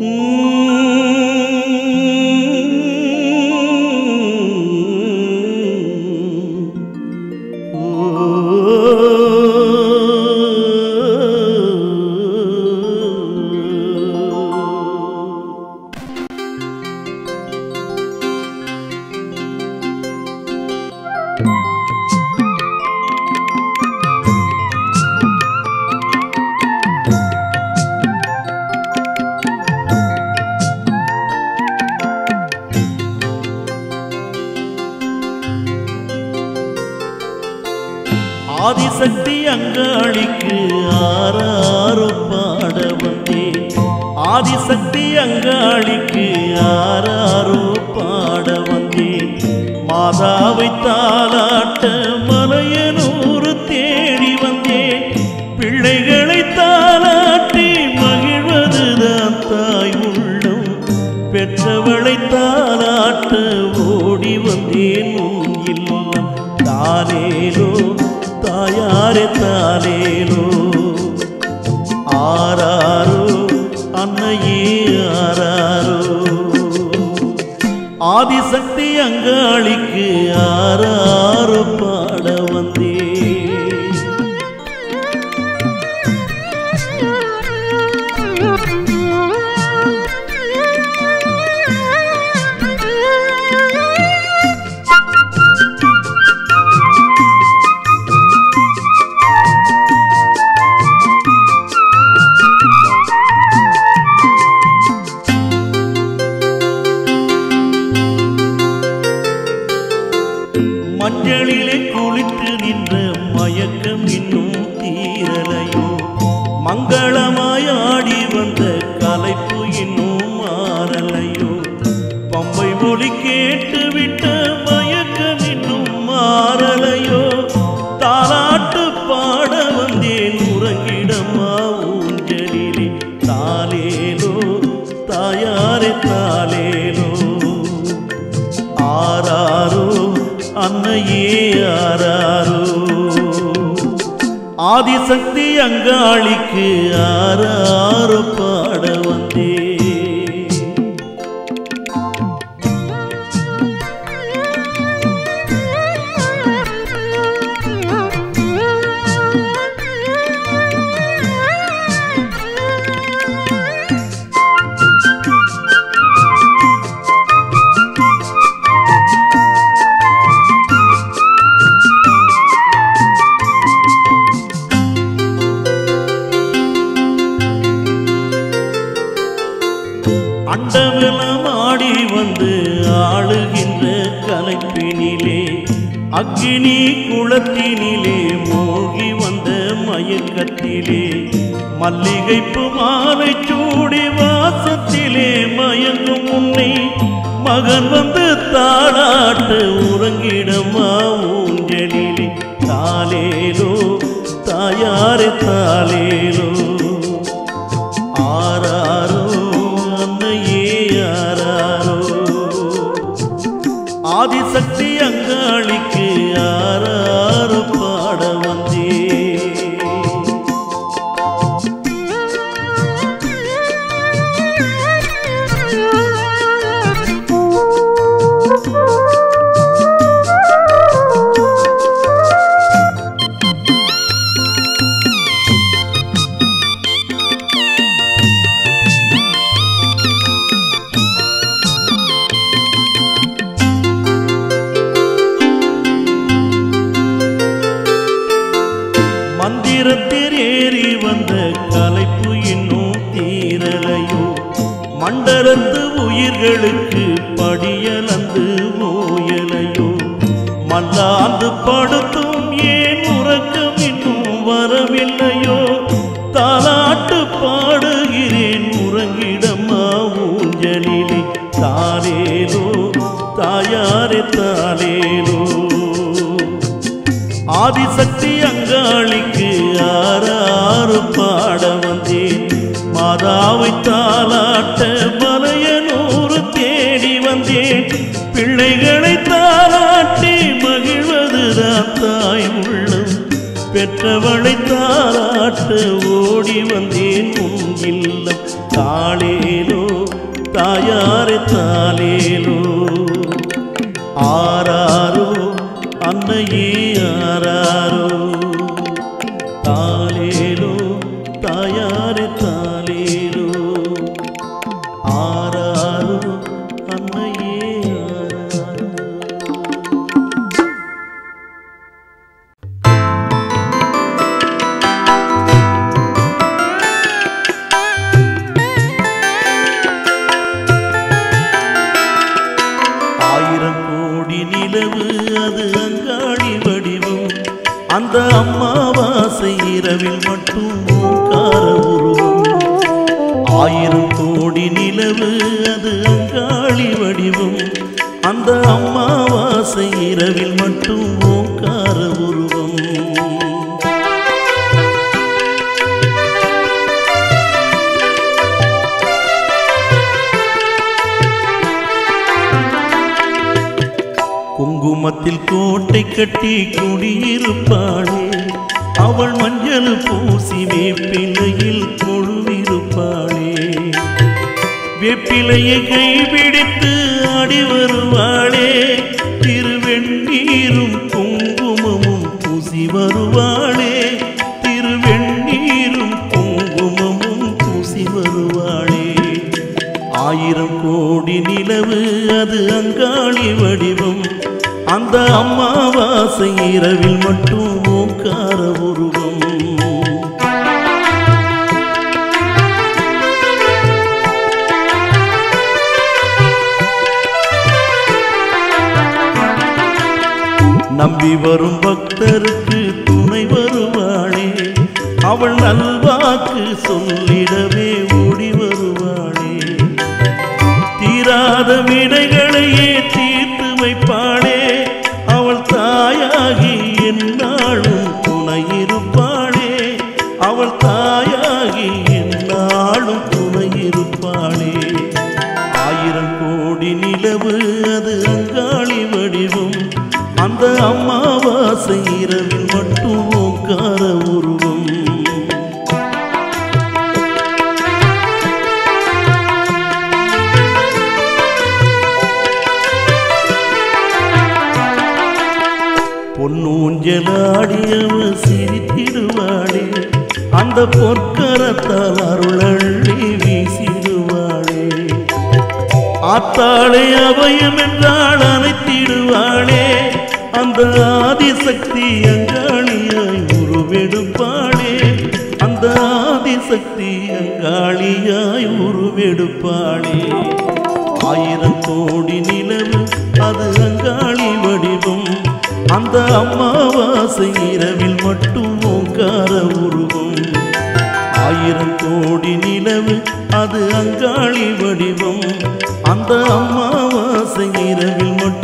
ஆதிசக்தி அங்காளிக்கு ஆறாரோ பாட வந்தேன் ஆதிசக்தி அங்காளிக்கு ஆறாரோ பாட வந்தேன் மாதாவை தாளாட்ட மலையனூறு தேடி வந்தேன் பிள்ளைகளை தாளாட்டி மகிழ்வதுதான் தாய் உள்ளம் பெற்றவளை தாளாட்ட ஓடி வந்தேன் உன் இல்லம் தாலேலோ தாயாரே தாலேலோ ஆராரோ அன்னையே ஆராரோ ஆதிசக்தி அங்காளிக்கு ஆராரோ பாட வந்தே மஞ்சளிலே குளித்து நின்ற மயக்கம் இன்னும் தீரலையோ மங்களமாய் ஆடி வந்த கலைப்பு இன்னும் மாறலையோ பம்பை மொழி கேட்டு விட்ட மயக்கம் இன்னும் மாறலையோ தாலாட்டு பாட வந்தேன் உறங்கிடமா ஊஞ்சலிலே தாலேலோ தாயாரே தாலேலோ ஆராரோ அன்னையே ஆராரோ ஆதிசக்தி அங்காளிக்கு ஆராரோ பாட வந்தே அண்டமெல்லாம் ஆடி வந்து ஆளுகின்ற கலைப்பினிலே அக்கினி குளத்தினிலே மூழ்கி வந்த மயக்கத்திலே மல்லிகைப்பு மாலை சூடி வாசத்திலே மயங்கும் உன்னை மகன் வந்து தாளாட்டு உறங்கிடமா ஊஞ்சலிலே தாலேலோ தாயாரே தாலேலோ ஆராரோ அன்னையே ஆராரோ ஆதிசக்தி அங்காளிக்கு ஆராரோ பாட வந்தே மந்திரத்தில் ஏறி வந்த கலைப்பு இன்னும் தீரலையோ மண்டலத்து உயிர்களுக்கு படியலந்து ஓயலையோ மல்லாந்து படுத்தும் ஏன் உறக்கம் இன்னும் வரவில்லையோ தாலாட்டு பாடுகிறேன் உறங்கிடமா ஊஞ்சலிலே தாலேலோ தாயாரே தாலேலோ ஆதிசக்தி அங்காளிக்கு ஆறாறு பாட வந்தேன் மாதாவை தாளாட்ட மலையனூறு தேடி வந்தேன் பிள்ளைகளை தாளாட்டி மகிழ்வதுதான் தாய் உள்ளம் பெற்றவளை தாளாட்ட ஓடி வந்தேன் உன் இல்லம் தாளேலோ தாயாரே தாலேலோ ஆராரோ அன்னையே ஆராரோ தாலேலோ தாயாரே தாலேலோ ஆராரோ அன்னையே ஆராரோ ஆயிரம் கோடி நிலவு அது அங்காடி வடிவம் அந்த அம்மாவாசை இரவில் மட்டும் ஓங்கார உருவம் ஆயிரம் கோடி நிலவு அது அங்காளி வடிவம் அந்த அம்மாவாசை இரவில் மட்டும் ஓங்கார உருவம் குங்குமத்தில் கோட்டை கட்டி குடியிருப்பாளே அவள் மஞ்சள் பூசி வேப்பிலையில் கொழுவிருப்பாளே வேப்பிலையை கைபிடித்து ஆடி வருவாளே திருவெண்ணீரும் குங்குமமும் பூசி வருவாளே திருவெண்ணீரும் குங்குமமும் பூசி வருவாளே ஆயிரம் கோடி நிலவு அது அங்காளி வடிவம் அந்த அம்மாவாசை இரவில் மட்டும் ஓங்கார உருவம் நம்பி வரும் பக்தருக்கு துணை வருவாளே அவள் நல்வாக்கு சொல்லிடவே ஓடி வருவாளே தீராத வினைகளையே தீர்த்து வைப்பாளே அவள் தாயாகி என்னாலும் துணையிருப்பாளே அவள் தாயாகி என்னாலும் துணையிருப்பாளே ஆயிரம் கோடி நிலவு அது அங்காளி வடிவம் அந்த அம்மாவாசை இரவில் மட்டும் ஓங்கார உருவம் பொன்னூஞ்சலாடியவ சிரித்திடுவாளே அந்த பொற்கரத்தால் அருளள்ளி வீசிடுவாளே ஆத்தாளை அபயம் என்றால் அனைத்திடுவாளே அந்த ஆதிசக்தி அங்காளியாய் உருவெடுப்பாளே அந்த ஆதிசக்தி அங்காளியாய் உருவெடுப்பாளே ஆயிரம் கோடி நிலவு அது அங்காளி வடிவம் அந்த அம்மாவாசை இரவில் மட்டும் ஓங்கார உருவம் ஆயிரம் கோடி நிலவு அது அங்காளி வடிவம் அந்த அம்மாவாசை இரவில் மட்டும்